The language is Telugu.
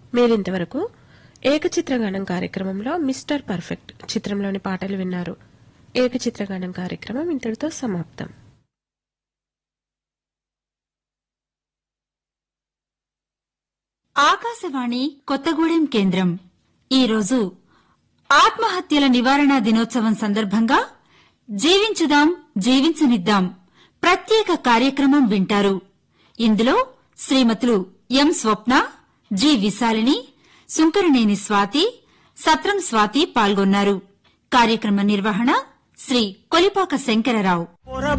మీరింతవరకు ఏకచిత్రగానం కార్యక్రమంలో మిస్టర్ పర్ఫెక్ట్ చిత్రంలోని పాటలు విన్నారు ఏకచిత్రగానం కార్యక్రమం ఇంతటితో సమాప్తం ఆకాశవాణి కొత్తగూడెం కేంద్రం ఈరోజు ఆత్మహత్యల నివారణ దినోత్సవం సందర్భంగా జీవించుదాం జీవించనిద్దాం ప్రత్యేక కార్యక్రమం వింటారు ఇందులో శ్రీమతులు ఎం స్వప్న జి విశాలిని సుంకరనేని స్వాతి సత్రం స్వాతి పాల్గొన్నారు కార్యక్రమ నిర్వహణ శ్రీ కొలిపాక శంకరరావు